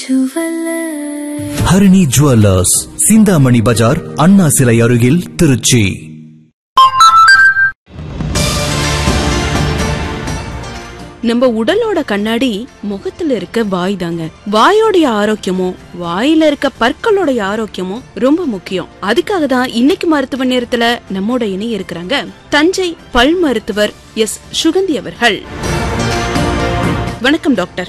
jeweller Harini jewellers Chintamani பஜார் அண்ணா சிலை அருகில் திருச்சி நம்ம உடலோட கண்ணாடி முகத்துல இருக்க வாய் தாங்க வாயோடைய ஆரோக்கியமும் வாயில இருக்க பற்களோடைய ஆரோக்கியமும் ரொம்ப முக்கியம் அதுக்காக தான் இன்னைக்கு மருத்துவ நேரத்துல நம்மோட இணைய இருக்கிறாங்க தஞ்சை பல் மருத்துவர் எஸ் சுகந்தி அவர்கள் வணக்கம் டாக்டர்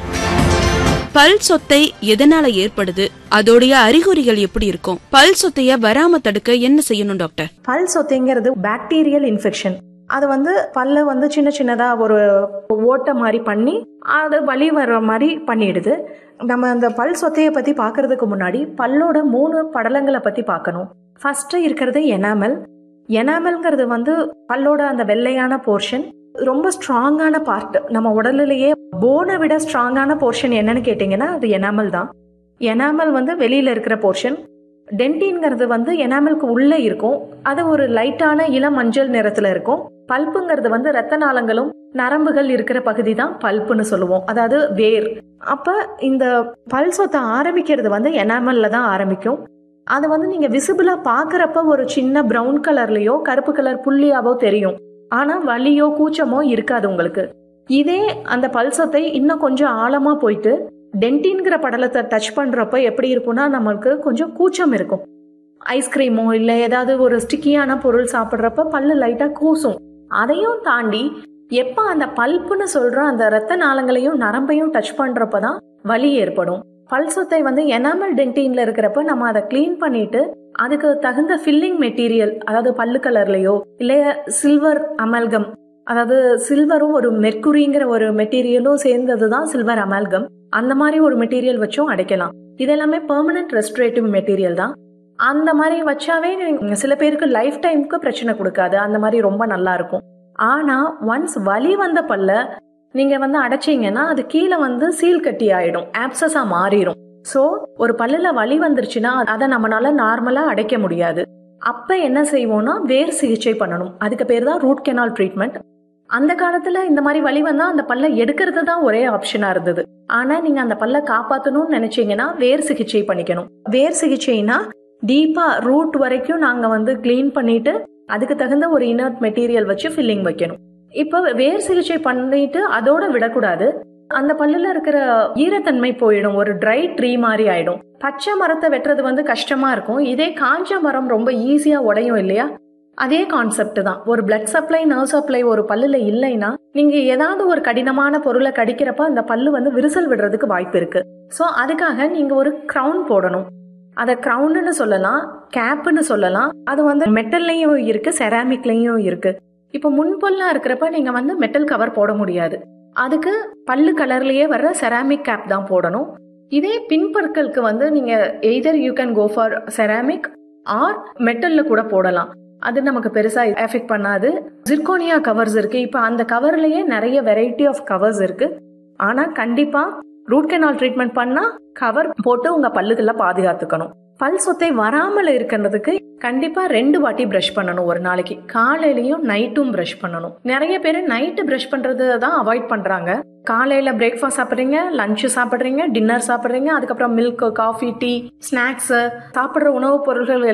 பல் சொத்தை எதனால ஏற்படுது அதோடைய அறிகுறிகள் எப்படி இருக்கும் பல் சொத்தைய வராம தடுக்க என்ன செய்யணும் டாக்டர் பல் சொத்தைங்கிறது பாக்டீரியல் இன்ஃபெக்ஷன் அது வந்து பல்ல வந்து சின்ன சின்னதா ஒரு ஓட்டை மாதிரி பண்ணி அது வலி வர்ற மாதிரி பண்ணிடுது நம்ம அந்த பல் சொத்தையை பத்தி பார்க்கறதுக்கு முன்னாடி பல்லோட மூணு படலங்களை பத்தி பார்க்கணும் ஃபர்ஸ்ட் இருக்கிறது எனாமல் எனாமல்ங்கிறது வந்து பல்லோட அந்த வெள்ளையான போர்ஷன் ரொம்ப ஸ்ட்ராங்கான பார்ட் நம்ம உடலிலேயே போனை விட ஸ்ட்ராங்கான போர்ஷன் என்னன்னு கேட்டிங்கன்னா அது எனாமல் தான் எனாமல் வந்து வெளியில இருக்கிற போர்ஷன் டென்டின்ங்கிறது வந்து எனாமலுக்கு உள்ளே இருக்கும் அது ஒரு லைட்டான இளம் மஞ்சள் நிறத்துல இருக்கும் பல்ப்புங்கிறது வந்து ரத்த நாளங்களும் நரம்புகள் இருக்கிற பகுதி தான் பல்ப்புன்னு சொல்லுவோம் அதாவது வேர் அப்ப இந்த பல் சொத்தை ஆரம்பிக்கிறது வந்து எனாமல்ல தான் ஆரம்பிக்கும் அது வந்து நீங்க விசிபிளா பாக்குறப்ப ஒரு சின்ன பிரவுன் கலர்லயோ கருப்பு கலர் புள்ளியாவோ தெரியும் ஆனா வலியோ கூச்சமோ இருக்காது உங்களுக்கு இதே அந்த பல்சத்தை இன்னும் கொஞ்சம் ஆழமா போயிட்டு டென்டின்கிற படலத்தை டச் பண்றப்ப எப்படி இருக்கும்னா நம்மளுக்கு கொஞ்சம் கூச்சம் இருக்கும் ஐஸ்கிரீமோ இல்லை ஏதாவது ஒரு ஸ்டிக்கியான பொருள் சாப்பிட்றப்ப பல்லு லைட்டா கூசும் அதையும் தாண்டி எப்ப அந்த பல்ப்புன்னு சொல்ற அந்த ரத்த நாளங்களையும் நரம்பையும் டச் பண்றப்ப தான் வலி ஏற்படும் பல் சொத்தை வந்து எனாமல் டென்டின்ல இருக்கிறப்ப நம்ம அதை க்ளீன் பண்ணிட்டு அதுக்கு தகுந்த ஃபில்லிங் மெட்டீரியல் அதாவது பல்லு கலர்லயோ இல்லைய சில்வர் அமல்கம் அதாவது சில்வரும் ஒரு மெர்க்குரிங்கிற ஒரு மெட்டீரியலும் சேர்ந்தது தான் சில்வர் அமல்கம் அந்த மாதிரி ஒரு மெட்டீரியல் வச்சும் அடைக்கலாம் இது எல்லாமே பெர்மனன்ட் ரெஸ்டரேட்டிவ் மெட்டீரியல் தான் அந்த மாதிரி வச்சாவே நீங்க- சில பேருக்கு லைஃப் டைமுக்கு பிரச்சனை கொடுக்காது அந்த மாதிரி ரொம்ப நல்லா இருக்கும் ஆனா ஒன்ஸ் வலி வந்த பல்ல நீங்க வந்து அடைச்சீங்கன்னா அது கீழே வந்து சீல் கட்டி ஆயிடும் ஆப்சஸா மாறிடும் சோ ஒரு பல்லுல வலி வந்துருச்சுன்னா அதை நம்மளால நார்மலா அடைக்க முடியாது அப்ப என்ன செய்வோம்னா வேர் சிகிச்சை பண்ணணும் அதுக்கு பேர் தான் ரூட் கெனால் ட்ரீட்மெண்ட் அந்த காலத்துல இந்த மாதிரி வலி வந்தா அந்த பல்ல எடுக்கிறது தான் ஒரே ஆப்ஷனா இருந்தது ஆனா நீங்க அந்த பல்ல காப்பாத்தணும்னு நினைச்சீங்கன்னா வேர் சிகிச்சை பண்ணிக்கணும் வேர் சிகிச்சைனா டீப்பா ரூட் வரைக்கும் நாங்க வந்து க்ளீன் பண்ணிட்டு அதுக்கு தகுந்த ஒரு இனர்ட் மெட்டீரியல் வச்சு ஃபில்லிங் வைக்கணும் இப்போ வேர் சிகிச்சை பண்ணிட்டு அதோட விடக்கூடாது அந்த பல்லுல இருக்கிற ஈரத்தன்மை போயிடும் ஒரு ட்ரை ட்ரீ மாதிரி ஆயிடும் பச்சை மரத்தை வெட்டுறது வந்து கஷ்டமா இருக்கும் இதே காஞ்ச மரம் ரொம்ப ஈஸியா உடையும் இல்லையா அதே கான்செப்ட் தான் ஒரு பிளட் சப்ளை நர்வ் சப்ளை ஒரு பல்லுல இல்லைன்னா நீங்க ஏதாவது ஒரு கடினமான பொருளை கடிக்கிறப்ப அந்த பல்லு வந்து விரிசல் விடுறதுக்கு வாய்ப்பு இருக்கு ஸோ அதுக்காக நீங்க ஒரு கிரவுன் போடணும் அதை கிரவுன்னு சொல்லலாம் கேப்புன்னு சொல்லலாம் அது வந்து மெட்டல்லையும் இருக்கு செராமிக்லையும் இருக்கு இப்போ முன்பொல்லாம் இருக்கிறப்ப நீங்க வந்து மெட்டல் கவர் போட முடியாது அதுக்கு பல்லு கலர்லயே வர்ற செராமிக் கேப் தான் போடணும் இதே பின்பற்களுக்கு வந்து நீங்க either you can go for ceramic or மெட்டல்ல கூட போடலாம் அது நமக்கு பெருசா எஃபெக்ட் பண்ணாது ஜிர்கோனியா கவர்ஸ் இருக்கு இப்போ அந்த கவர்லயே நிறைய வெரைட்டி ஆஃப் கவர்ஸ் இருக்கு ஆனா கண்டிப்பா ரூட் கெனால் ட்ரீட்மெண்ட் பண்ணா கவர் போட்டு உங்க பல்லுகளை பாதுகாத்துக்கணும் பல் சொத்தை வராமல் இருக்கிறதுக்கு கண்டிப்பா ரெண்டு வாட்டி பிரஷ் பண்ணணும் ஒரு நாளைக்கு காலையிலயும் நைட்டும் பிரஷ் பண்ணணும் நிறைய பேர் நைட்டு பிரஷ் பண்றது தான் அவாய்ட் பண்றாங்க காலையில பிரேக்ஃபாஸ்ட் சாப்பிடுறீங்க லஞ்ச் சாப்பிடுறீங்க டின்னர் சாப்பிடுறீங்க அதுக்கப்புறம் மில்க் காஃபி டீ ஸ்நாக்ஸ் சாப்பிடுற உணவுப் பொருட்கள்